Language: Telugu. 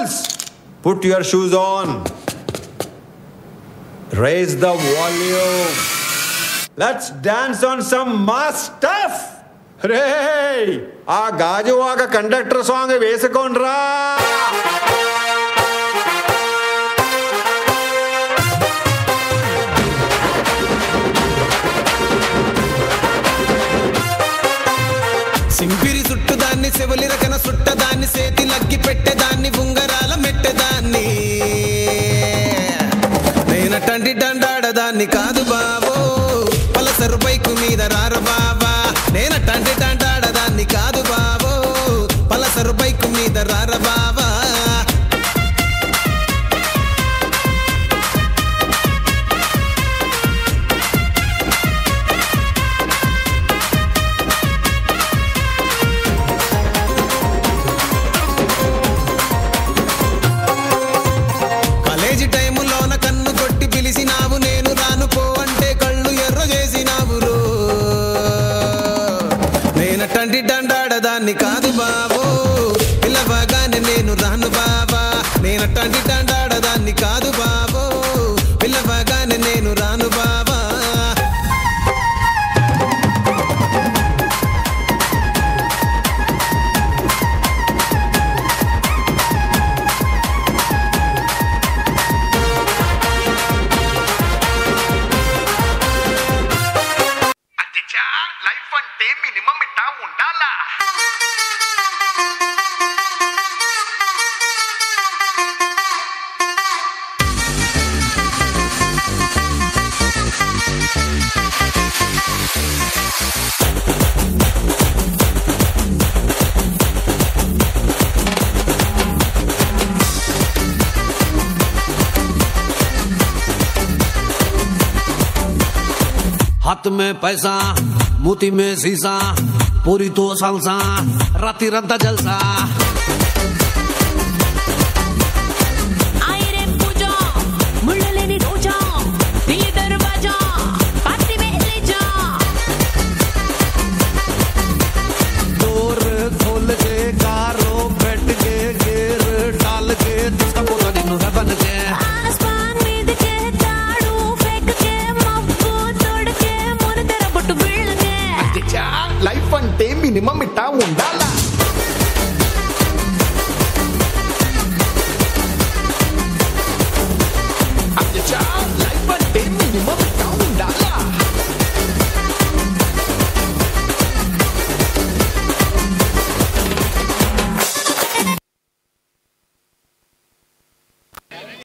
Girls, put your shoes on. Raise the volume. Let's dance on some mass stuff. రే ఆ గాజువాక కండక్టర్ సాంగ్ వేసుకోండ్రా సింపిరి చుట్టుదాన్ని శివలి రకన సుట్టదాన్ని సేతి లగ్గి పెట్టేదాన్ని ఉంగరాల మెట్టేదాన్ని నేనటంటి డండాడదాన్ని కాదు బాబో పలసరు బైకు మీద రార బాబా నేనటంటి డండాడదాన్ని కాదు బాబో పలసరు బైకు మీద రార బాబా కాలేజీ టైములోన కన్ను కొట్టి పిలిచినావు నేను రాను పో అంటే కళ్ళు ఎర్ర చేసినావు రో నేనటంటి డండాడదాన్ని కాదు బాబో పిల్లవగానే నేను రాను బాబా నేనటంటి డండాడదాన్ని కాదు బాబో పిల్లవగానే నేను రాను బాబా అచ్చచ్చా లైఫ్ అంటే మినిమం ఇట్టా ఉండాలా हाथ में पैसा मोती में शीशा पूरी तो सालसा राती रंता जलसा